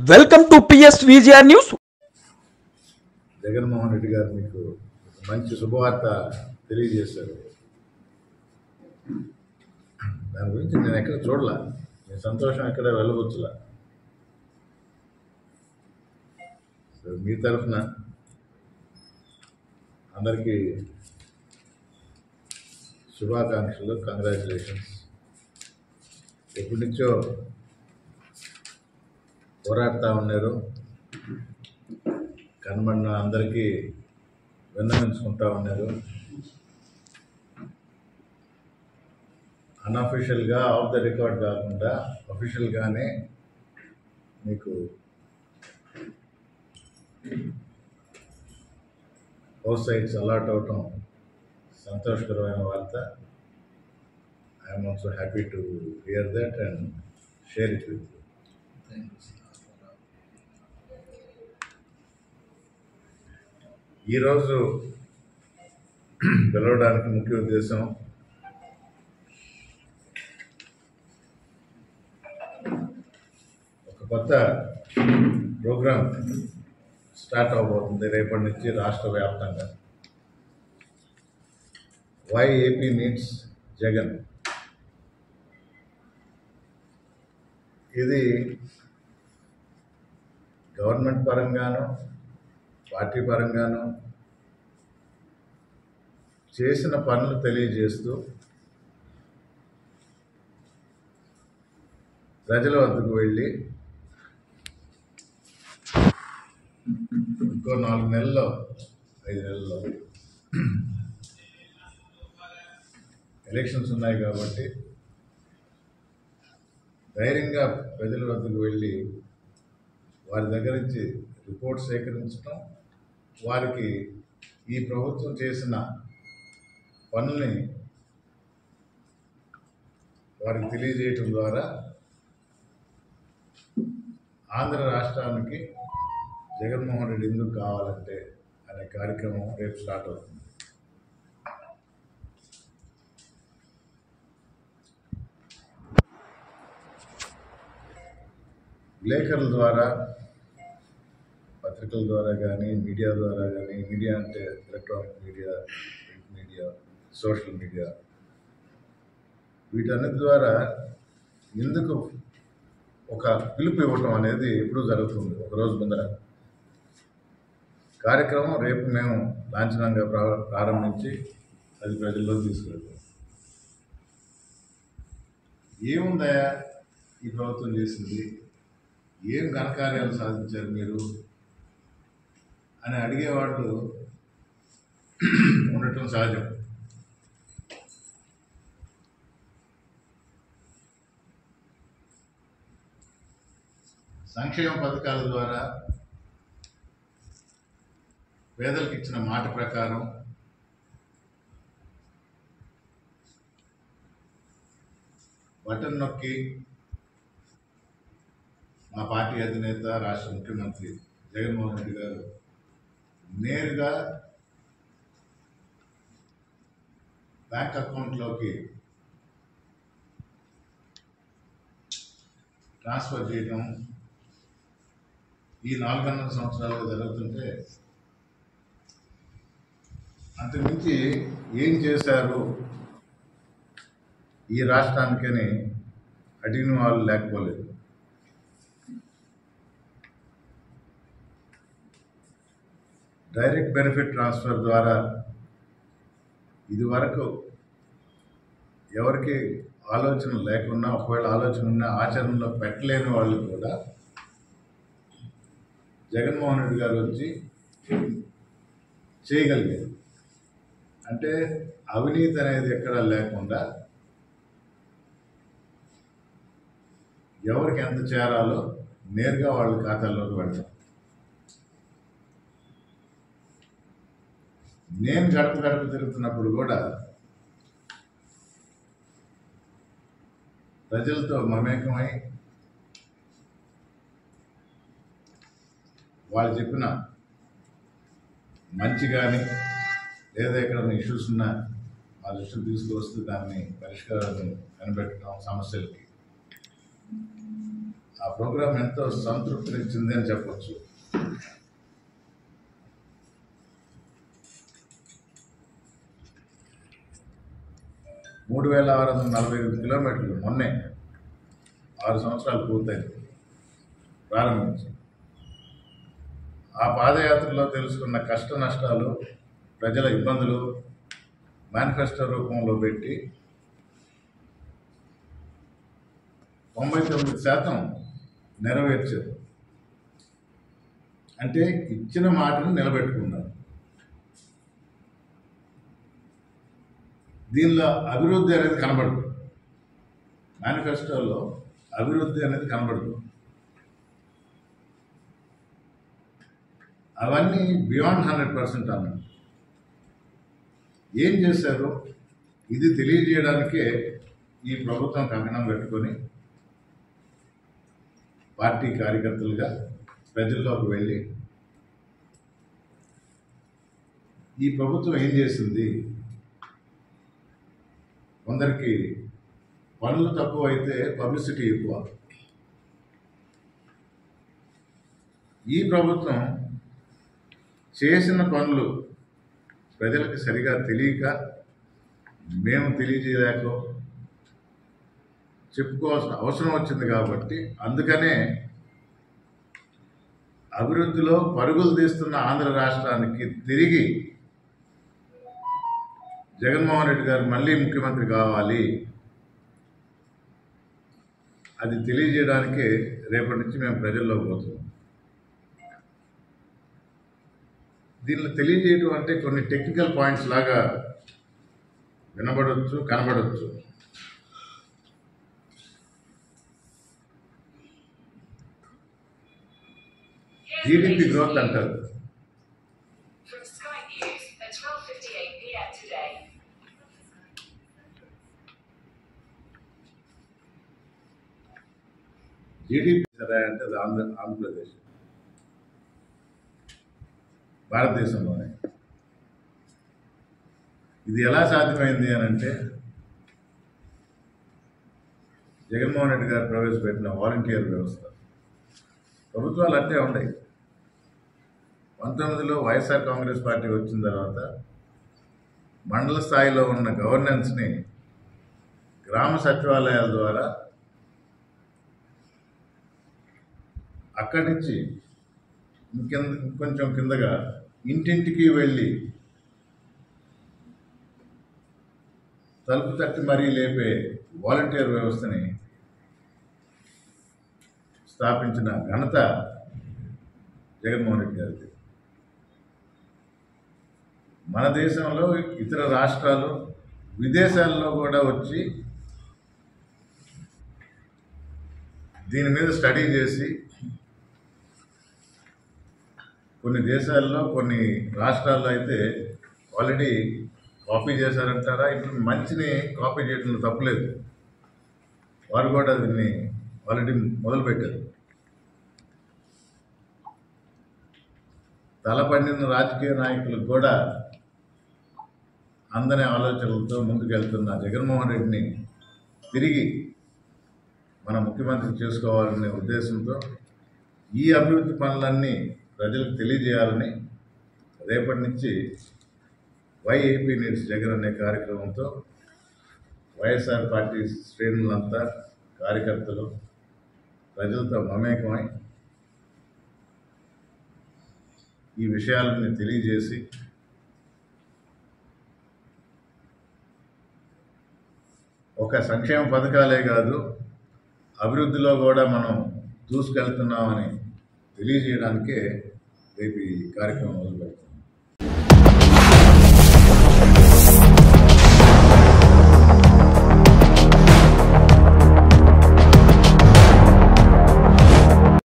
Welcome to PS VGR news Jaganmohan Reddy garu మీకు మంచి శుభవార్త తెలియజేశారు దాని గురించి నేను ఎక్కడ చూడలా మీ సంతోషం ఎక్కడ వెళ్ళవచ్చులా సో మీ తరఫున అందరికీ శుభాకాంక్షలు కంగ్రాచులేషన్స్ ఎప్పటి నుంచో పోరాడుతూ ఉన్నారు కనబడిన అందరికీ విన్నవించుకుంటా ఉన్నారు అన్అఫీషియల్గా ఆఫ్ ద రికార్డ్ కాకుండా అఫీషియల్గానే మీకు హౌస్ సైట్స్ అలాట్ అవటం సంతోషకరమైన వార్త I'm also happy to hear that and share it with ఈరోజు పిలవడానికి ముఖ్య ఉద్దేశం ఒక కొత్త ప్రోగ్రాం స్టార్ట్ అవబోతుంది రేపటి నుంచి రాష్ట్ర వ్యాప్తంగా వై ఏపీ నీడ్స్ జగన్ ఇది గవర్నమెంట్ పరంగాను పార్టీ పరంగాను చేసిన పనులు తెలియజేస్తూ ప్రజల వద్దకు వెళ్ళి ఇంకో నాలుగు నెలల్లో ఐదు నెలల్లో ఎలక్షన్స్ ఉన్నాయి కాబట్టి ధైర్యంగా ప్రజల వద్దకు వెళ్ళి వారి దగ్గర నుంచి రిపోర్ట్ సేకరించడం వారికి ఈ ప్రభుత్వం చేసిన పనుల్ని వారికి తెలియజేయటం ద్వారా ఆంధ్ర రాష్ట్రానికి జగన్మోహన్ రెడ్డి ఎందుకు కావాలంటే అనే కార్యక్రమం రేపు స్టార్ట్ అవుతుంది విలేకరుల ద్వారా పత్రికల ద్వారా కానీ మీడియా ద్వారా కానీ మీడియా అంటే electronic media print media social media వీటన్నిటి ద్వారా ఎందుకు ఒక పిలుపు ఇవ్వటం అనేది ఎప్పుడూ జరుగుతుంది ఒక రోజు ముందర కార్యక్రమం రేపు మేము లాంఛనంగా ప్రా- ప్రారంభించి అది ప్రజల్లో తీసుకెళ్తాం ఏముందయా ఈ ప్రభుత్వం చేసింది ఏం ఘనకార్యాలు సాధించారు మీరు అని అడిగేవాళ్ళు ఉండటం సహజం సంక్షేమ పథకాల ద్వారా పేదలకు ఇచ్చిన మాట ప్రకారం బటన్ నొక్కి మా పార్టీ అధినేత రాష్ట్ర ముఖ్యమంత్రి జగన్మోహన్ రెడ్డి గారు నేరుగా బ్యాంక్ అకౌంట్లోకి ట్రాన్స్ఫర్ చేయడం ఈ నాలుగున్నర సంవత్సరాలుగా జరుగుతుంటే అంతకుమించి ఏం చేశారు ఈ రాష్ట్రానికని అడిగిన వాళ్ళు లేకపోలేదు డైరెక్ట్ బెనిఫిట్ ట్రాన్స్ఫర్ ద్వారా ఇది వరకు ఎవరికి ఆలోచన లేకున్నా ఒకవేళ ఆలోచన ఉన్నా ఆచరణలో పెట్టలేని వాళ్ళు కూడా జగన్మోహన్ రెడ్డి గారు వచ్చి చేయగలిగారు అంటే అవినీతి అనేది ఎక్కడా లేకుండా ఎవరికి ఎంత చేరాలో నేరుగా వాళ్ళ ఖాతాల్లోకి పెడతాం నేను గడప గడప తిరుగుతున్నప్పుడు కూడా ప్రజలతో మమేకమై వాళ్ళు చెప్పిన మంచి కానీ లేదా ఎక్కడ ఇష్యూస్ ఉన్నా మా దృష్టికి తీసుకువస్తూ దాన్ని పరిష్కారాన్ని కనిపెట్టడం సమస్యలకి ఆ ప్రోగ్రాం ఎంతో సంతృప్తినిచ్చింది అని చెప్పొచ్చు మూడు వేల ఆరు వందల నలభై ఐదు కిలోమీటర్లు మొన్నే ఆరు సంవత్సరాలు పూర్తయింది ప్రారంభించి ఆ పాదయాత్రలో తెలుసుకున్న కష్ట నష్టాలు ప్రజల ఇబ్బందులు మేనిఫెస్టో రూపంలో పెట్టి తొంభై తొమ్మిది శాతం నెరవేర్చారు అంటే ఇచ్చిన మాటను నిలబెట్టుకున్నారు దీనిలో అభివృద్ధి అనేది కనబడదు మేనిఫెస్టోలో అభివృద్ధి అనేది కనబడదు అవన్నీ బియాండ్ హండ్రెడ్ పర్సెంట్ అన్నారు ఏం చేశారు ఇది తెలియజేయడానికే ఈ ప్రభుత్వం కంకణం పెట్టుకొని పార్టీ కార్యకర్తలుగా ప్రజల్లోకి వెళ్ళి ఈ ప్రభుత్వం ఏం చేసింది కొందరికి పనులు తక్కువ అయితే పబ్లిసిటీ ఎక్కువ ఈ ప్రభుత్వం చేసిన పనులు ప్రజలకు సరిగా తెలియక మేము తెలియజేయలేక చెప్పుకోవాల్సిన అవసరం వచ్చింది కాబట్టి అందుకనే అభివృద్ధిలో పరుగులు తీస్తున్న ఆంధ్ర రాష్ట్రానికి తిరిగి జగన్మోహన్ రెడ్డి గారు మళ్ళీ ముఖ్యమంత్రి కావాలి అది తెలియజేయడానికే రేపటి నుంచి మేము ప్రజల్లోకి పోతున్నాం దీనిలో తెలియజేయడం అంటే కొన్ని టెక్నికల్ పాయింట్స్ లాగా వినబడవచ్చు కనబడవచ్చు జీడిపి గ్రోత్ అంటారు From Sky News at 12:58 p.m. today. GDP సరే అంటే అది ఆంధ్ర ఆంధ్రప్రదేశ్ భారతదేశంలోనే ఇది ఎలా సాధ్యమైంది అని అంటే జగన్మోహన్ రెడ్డి గారు ప్రవేశపెట్టిన వాలంటీర్ వ్యవస్థ ప్రభుత్వాలు అట్టే ఉన్నాయి పంతొమ్మిదిలో వైఎస్ఆర్ కాంగ్రెస్ పార్టీ వచ్చిన తర్వాత మండల స్థాయిలో ఉన్న గవర్నెన్స్ని గ్రామ సచివాలయాల ద్వారా అక్కడి నుంచి ఇంకింద ఇంకొంచెం కిందగా ఇంటింటికి వెళ్ళి తలుపు తట్టి మరీ లేపే వాలంటీర్ వ్యవస్థని స్థాపించిన ఘనత జగన్మోహన్ రెడ్డి గారిది మన దేశంలో ఇతర రాష్ట్రాలు విదేశాల్లో కూడా వచ్చి దీని మీద స్టడీ చేసి కొన్ని దేశాల్లో కొన్ని రాష్ట్రాల్లో అయితే ఆల్రెడీ కాపీ చేశారంటారా ఇప్పుడు మంచిని కాపీ చేయడంలో తప్పలేదు వారు కూడా దీన్ని ఆల్రెడీ మొదలుపెట్టారు తలపండిన రాజకీయ నాయకులకు కూడా అందని ఆలోచనలతో ముందుకెళ్తున్న జగన్మోహన్ రెడ్డిని తిరిగి మన ముఖ్యమంత్రి చేసుకోవాలనే ఉద్దేశంతో ఈ అభివృద్ధి పనులన్నీ ప్రజలకు తెలియజేయాలని రేపటి నుంచి వైఏపీ నీడ్స్ జగన్ అనే కార్యక్రమంతో వైఎస్ఆర్ పార్టీ శ్రేణులంతా కార్యకర్తలు ప్రజలతో మమేకమై ఈ విషయాలని తెలియజేసి ఒక సంక్షేమ పథకాలే కాదు అభివృద్ధిలో కూడా మనం దూసుకెళ్తున్నామని తెలియజేయడానికే రేపు ఈ కార్యక్రమం మొదలు పెడతాం